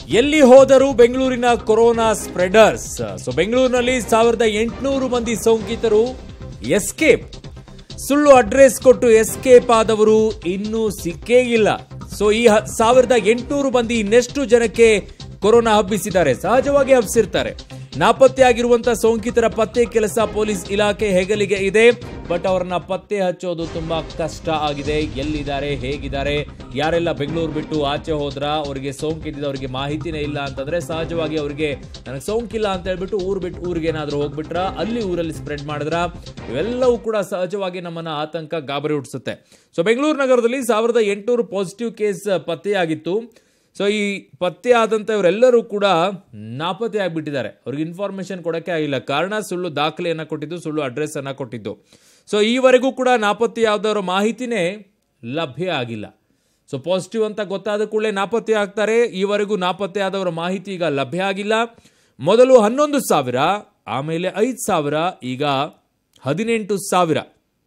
ಎಲ್ಲಿ ಹೋದರೂ ಬೆಂಗಳೂರಿನ ಕೊರೋನಾ ಸ್ಪ್ರೆಡರ್ಸ್ ಸೊ ಬೆಂಗಳೂರಿನಲ್ಲಿ ಸಾವಿರದ ಎಂಟುನೂರು ಮಂದಿ ಸೋಂಕಿತರು ಎಸ್ಕೇಪ್ ಸುಳ್ಳು ಅಡ್ರೆಸ್ ಕೊಟ್ಟು ಎಸ್ಕೇಪ್ ಆದವರು ಇನ್ನೂ ಸಿಕ್ಕೇ ಇಲ್ಲ ಸೊ ಈ ಹ- ಸಾವಿರದ ಎಂಟುನೂರು ಮಂದಿ ಇನ್ನೆಷ್ಟು ಜನಕ್ಕೆ ಕೊರೋನಾ ಹಬ್ಬಿಸಿದ್ದಾರೆ ಸಹಜವಾಗಿ ಹಬ್ಬಿಸಿರ್ತಾರೆ ನಾಪತ್ತೆಯಾಗಿರುವಂತಹ ಸೋಂಕಿತರ ಪತ್ತೆ ಕೆಲಸ ಪೊಲೀಸ್ ಇಲಾಖೆ ಹೆಗಲಿಗೆ ಇದೆ ಬಟ್ ಅವರನ್ನ ಪತ್ತೆ ಹಚ್ಚೋದು ತುಂಬಾ ಕಷ್ಟ ಆಗಿದೆ ಎಲ್ಲಿದ್ದಾರೆ ಹೇಗಿದ್ದಾರೆ ಯಾರೆಲ್ಲ ಬೆಂಗಳೂರು ಬಿಟ್ಟು ಆಚೆ ಹೋದ್ರ ಅವರಿಗೆ ಸೋಂಕಿದ್ದ ಅವರಿಗೆ ಮಾಹಿತಿನೇ ಇಲ್ಲ ಅಂತಂದ್ರೆ ಸಹಜವಾಗಿ ಅವರಿಗೆ ನನಗೆ ಸೋಂಕಿಲ್ಲ ಅಂತ ಹೇಳ್ಬಿಟ್ಟು ಊರ್ ಬಿಟ್ಟು ಊರಿಗೆ ಏನಾದ್ರೂ ಹೋಗ್ಬಿಟ್ರ ಅಲ್ಲಿ ಊರಲ್ಲಿ ಸ್ಪ್ರೆಡ್ ಮಾಡಿದ್ರ ಇವೆಲ್ಲವೂ ಕೂಡ ಸಹಜವಾಗಿ ನಮ್ಮನ್ನ ಆತಂಕ ಗಾಬರಿ ಹುಟ್ಟಿಸುತ್ತೆ ಸೊ ಬೆಂಗಳೂರು ನಗರದಲ್ಲಿ ಸಾವಿರದ ಎಂಟುನೂರು ಪಾಸಿಟಿವ್ ಕೇಸ್ ಪತ್ತೆಯಾಗಿತ್ತು ಸೊ ಈ ಪತ್ತೆ ಆದಂತ ಇವರೆಲ್ಲರೂ ಕೂಡ ನಾಪತ್ತೆ ಆಗಿಬಿಟ್ಟಿದ್ದಾರೆ ಅವ್ರಿಗೆ ಇನ್ಫಾರ್ಮೇಶನ್ ಕೊಡಕ್ಕೆ ಆಗಿಲ್ಲ ಕಾರಣ ಸುಳ್ಳು ದಾಖಲೆಯನ್ನ ಕೊಟ್ಟಿದ್ದು ಸುಳ್ಳು ಅಡ್ರೆಸ್ ಅನ್ನ ಕೊಟ್ಟಿದ್ದು ಸೊ ಈವರೆಗೂ ಕೂಡ ನಾಪತ್ತೆಯಾದವರ ಮಾಹಿತಿನೇ ಲಭ್ಯ ಆಗಿಲ್ಲ ಸೊ ಪಾಸಿಟಿವ್ ಅಂತ ಗೊತ್ತಾದ ಕೂಡಲೇ ನಾಪತ್ತೆ ಆಗ್ತಾರೆ ಈವರೆಗೂ ನಾಪತ್ತೆ ಆದವರ ಮಾಹಿತಿ ಈಗ ಲಭ್ಯ ಆಗಿಲ್ಲ ಮೊದಲು ಹನ್ನೊಂದು ಸಾವಿರ ಆಮೇಲೆ ಐದು ಸಾವಿರ ಈಗ ಹದಿನೆಂಟು ಸಾವಿರ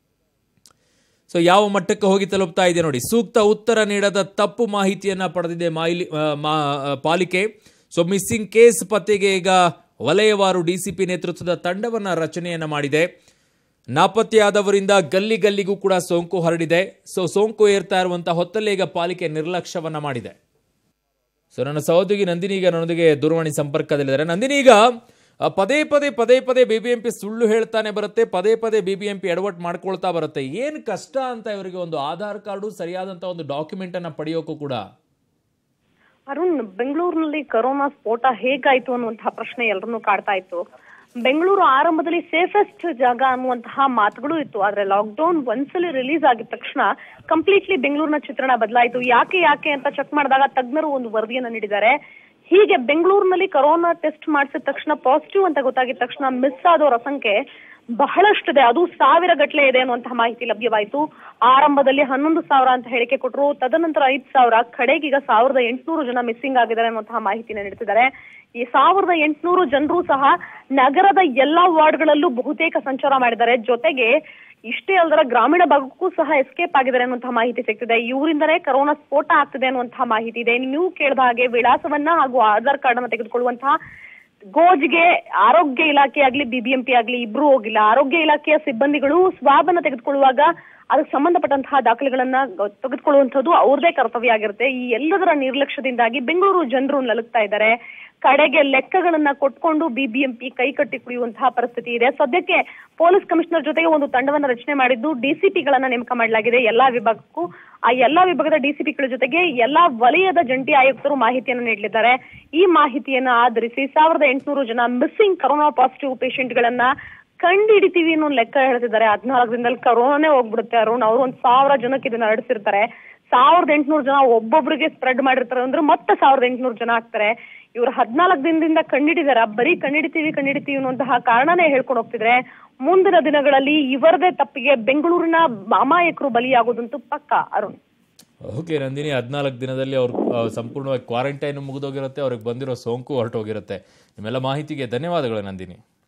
ಸೊ ಯಾವ ಮಟ್ಟಕ್ಕೆ ಹೋಗಿ ತಲುಪ್ತಾ ಇದೆ ನೋಡಿ ಸೂಕ್ತ ಉತ್ತರ ನೀಡದ ತಪ್ಪು ಮಾಹಿತಿಯನ್ನ ಪಡೆದಿದೆ ಮಾಯಿಲಿ ಆ, ಮಾ- ಆ, ಪಾಲಿಕೆ ಸೊ ಮಿಸ್ಸಿಂಗ್ ಕೇಸ್ ಪತ್ತೆಗೆ ಈಗ ವಲಯವಾರು ಡಿಸಿಪಿ ನೇತೃತ್ವದ ತಂಡವನ್ನ ರಚನೆಯನ್ನ ಮಾಡಿದೆ ನಾಪತ್ತೆಯಾದವರಿಂದ ಗಲ್ಲಿ ಗಲ್ಲಿಗೂ ಕೂಡ ಸೋಂಕು ಹರಡಿದೆ ಸೊ ಸೋಂಕು ಏರ್ತಾ ಇರುವಂತಹ ಹೊತ್ತಲ್ಲೇ ಈಗ ಪಾಲಿಕೆ ನಿರ್ಲಕ್ಷ್ಯವನ್ನ ಮಾಡಿದೆ ಸೊ ನನ್ನ ಸಹೋದ್ಯೋಗಿ ನಂದಿನಿ ಈಗ ನನ್ನೊಂದಿಗೆ ದೂರವಾಣಿ ಸಂಪರ್ಕದಲ್ಲಿದ್ದಾರೆ ನಂದಿನಿ ಈಗ ಆ, ಪದೇ ಪದೇ ಪದೇ ಪದೇ ಬಿಬಿಎಂಪಿ ಸುಳ್ಳು ಹೇಳ್ತಾನೆ ಬರುತ್ತೆ ಪದೇ ಪದೇ ಬಿಬಿಎಂಪಿ ಎಡವಟ್ ಮಾಡ್ಕೊಳ್ತಾ ಬರುತ್ತೆ ಏನ್ ಕಷ್ಟ ಅಂತ ಇವರಿಗೆ ಒಂದು ಆಧಾರ್ ಕಾರ್ಡು ಸರಿಯಾದಂತ ಒಂದು ಡಾಕ್ಯುಮೆಂಟ್ ಅನ್ನ ಪಡೆಯೋಕ್ಕೂ ಕೂಡ ಅರುಣ್ ಬೆಂಗಳೂರಿನಲ್ಲಿ ಕರೋನಾ ಸ್ಫೋಟ ಹೇಗಾಯ್ತು ಅನ್ನುವಂತಹ ಪ್ರಶ್ನೆ ಎಲ್ಲರನ್ನೂ ಕಾಡ್ತಾ ಇತ್ತು ಬೆಂಗಳೂರು ಆರಂಭದಲ್ಲಿ ಸೇಫೆಸ್ಟ್ ಜಾಗ ಅನ್ನುವಂತಹ ಮಾತುಗಳು ಇತ್ತು ಆದ್ರೆ ಲಾಕ್ಡೌನ್ ಒಂದ್ಸಲಿ ರಿಲೀಸ್ ಆಗಿದ ತಕ್ಷಣ ಕಂಪ್ಲೀಟ್ಲಿ ಬೆಂಗಳೂರಿನ ಚಿತ್ರಣ ಬದಲಾಯಿತು ಯಾಕೆ ಯಾಕೆ ಅಂತ ಚೆಕ್ ಮಾಡಿದಾಗ ತಜ್ಞರು ಒಂದು ವರದಿಯನ್ನ ನೀಡಿದ್ದಾರೆ ಹೀಗೆ ಬೆಂಗಳೂರಿನಲ್ಲಿ ಕರೋನಾ ಟೆಸ್ಟ್ ಮಾಡಿಸಿದ ತಕ್ಷಣ ಪಾಸಿಟಿವ್ ಅಂತ ಗೊತ್ತಾಗಿದ ತಕ್ಷಣ ಮಿಸ್ ಆದವರ ಸಂಖ್ಯೆ ಬಹಳಷ್ಟಿದೆ ಅದು ಸಾವಿರ ಗಟ್ಟಲೆ ಇದೆ ಅನ್ನುವಂತಹ ಮಾಹಿತಿ ಲಭ್ಯವಾಯಿತು ಆರಂಭದಲ್ಲಿ ಹನ್ನೊಂದು ಸಾವಿರ ಅಂತ ಹೇಳಿಕೆ ಕೊಟ್ಟರು ತದನಂತರ ಐದ್ ಸಾವಿರ ಕಡೆಗೀಗ ಸಾವಿರದ ಎಂಟುನೂರು ಜನ ಮಿಸ್ಸಿಂಗ್ ಆಗಿದ್ದಾರೆ ಅನ್ನುವಂತಹ ಮಾಹಿತಿನ ನೀಡ್ತಿದ್ದಾರೆ ಈ ಸಾವಿರದ ಎಂಟುನೂರು ಜನರು ಸಹ ನಗರದ ಎಲ್ಲಾ ವಾರ್ಡ್ಗಳಲ್ಲೂ ಬಹುತೇಕ ಸಂಚಾರ ಮಾಡಿದ್ದಾರೆ ಜೊತೆಗೆ ಇಷ್ಟೇ ಅಲ್ಲದರ ಗ್ರಾಮೀಣ ಭಾಗಕ್ಕೂ ಸಹ ಎಸ್ಕೇಪ್ ಆಗಿದ್ದಾರೆ ಅನ್ನುವಂತಹ ಮಾಹಿತಿ ಸಿಗ್ತಿದೆ ಇವರಿಂದಲೇ ಕರೋನಾ ಸ್ಫೋಟ ಆಗ್ತಿದೆ ಅನ್ನುವಂತಹ ಮಾಹಿತಿ ಇದೆ ನೀವು ಕೇಳಿದ ಹಾಗೆ ವಿಳಾಸವನ್ನ ಹಾಗೂ ಆಧಾರ್ ಕಾರ್ಡ್ ಅನ್ನ ತೆಗೆದುಕೊಳ್ಳುವಂತಹ ಗೋಜ್ಗೆ ಆರೋಗ್ಯ ಇಲಾಖೆ ಆಗ್ಲಿ ಬಿಬಿಎಂಪಿ ಆಗ್ಲಿ ಇಬ್ರು ಹೋಗಿಲ್ಲ ಆರೋಗ್ಯ ಇಲಾಖೆಯ ಸಿಬ್ಬಂದಿಗಳು ಸ್ವಾಬ್ ಅನ್ನ ತೆಗೆದುಕೊಳ್ಳುವಾಗ ಅದಕ್ಕೆ ಸಂಬಂಧಪಟ್ಟಂತಹ ದಾಖಲೆಗಳನ್ನ ಗ- ತೆಗೆದುಕೊಳ್ಳುವಂಥದ್ದು ಅವ್ರದೇ ಕರ್ತವ್ಯ ಆಗಿರುತ್ತೆ ಈ ಎಲ್ಲದರ ನಿರ್ಲಕ್ಷ್ಯದಿಂದಾಗಿ ಬೆಂಗಳೂರು ಜನರು ನಲುಗ್ತಾ ಇದ್ದಾರೆ ಕಡೆಗೆ ಲೆಕ್ಕಗಳನ್ನ ಕೊಟ್ಕೊಂಡು ಬಿಬಿಎಂಪಿ ಕೈ ಕಟ್ಟಿ ಕುಡಿಯುವಂತಹ ಪರಿಸ್ಥಿತಿ ಇದೆ ಸದ್ಯಕ್ಕೆ ಪೊಲೀಸ್ ಕಮಿಷನರ್ ಜೊತೆಗೆ ಒಂದು ತಂಡವನ್ನ ರಚನೆ ಮಾಡಿದ್ದು ಡಿಸಿಪಿಗಳನ್ನ ನೇಮಕ ಮಾಡಲಾಗಿದೆ ಎಲ್ಲಾ ವಿಭಾಗಕ್ಕೂ ಆ ಎಲ್ಲಾ ವಿಭಾಗದ ಡಿಸಿಪಿಗಳ ಜೊತೆಗೆ ಎಲ್ಲಾ ವಲಯದ ಜಂಟಿ ಆಯುಕ್ತರು ಮಾಹಿತಿಯನ್ನು ನೀಡಲಿದ್ದಾರೆ ಈ ಮಾಹಿತಿಯನ್ನ ಆಧರಿಸಿ ಸಾವಿರದ ಎಂಟುನೂರು ಜನ ಮಿಸ್ಸಿಂಗ್ ಕರೋನಾ ಪಾಸಿಟಿವ್ ಪೇಷಂಟ್ಗಳನ್ನ ಕಂಡಿಡಿತೀವಿ ಅನ್ನೋ ಲೆಕ್ಕ ಹೇಳ್ತಿದ್ದಾರೆ ಹದಿನಾಲ್ಕು ದಿನದಲ್ಲಿ ಕರೋನಾನೇ ಹೋಗ್ಬಿಡುತ್ತೆ ಅರುಣ್ ಅವ್ರು ಒಂದ್ ಸಾವಿರ ಜನಕ್ಕೆ ಇದನ್ನ ಹರಡಿಸಿರ್ತಾರೆ ಸಾವಿರದ ಎಂಟುನೂರು ಜನ ಒಬ್ಬೊಬ್ರಿಗೆ ಸ್ಪ್ರೆಡ್ ಮಾಡಿರ್ತಾರೆ ಅಂದ್ರೆ ಮತ್ತೆ ಸಾವಿರದ ಎಂಟುನೂರು ಜನ ಆಗ್ತಾರೆ ಇವ್ರು ಹದಿನಾಲ್ಕು ದಿನದಿಂದ ಕಂಡಿಡಿದಾರ ಬರೀ ಕಂಡಿಡಿತೀವಿ ಕಂಡಿಡಿತೀವಿ ಅನ್ನುವಂತಹ ಕಾರಣನೇ ಹೇಳ್ಕೊಂಡು ಹೋಗ್ತಿದ್ರೆ ಮುಂದಿನ ದಿನಗಳಲ್ಲಿ ಇವರದೇ ತಪ್ಪಿಗೆ ಬೆಂಗಳೂರಿನ ಅಮಾಯಕರು ಬಲಿಯಾಗೋದಂತೂ ಪಕ್ಕ ಅರುಣ್ ಓಕೆ ನಂದಿನಿ ಹದಿನಾಲ್ಕು ದಿನದಲ್ಲಿ ಅವ್ರು ಆ, ಸಂಪೂರ್ಣವಾಗಿ ಕ್ವಾರಂಟೈನ್ ಮುಗಿದೋಗಿರುತ್ತೆ ಅವ್ರಿಗೆ ಬಂದಿರೋ ಸೋಂಕು ಹೊರಟೋಗಿರುತ್ತೆ ನಿಮ್ಮೆಲ್ಲ ಮಾಹಿತಿಗೆ ಧನ್ಯವಾದಗಳು ನಂದಿನಿ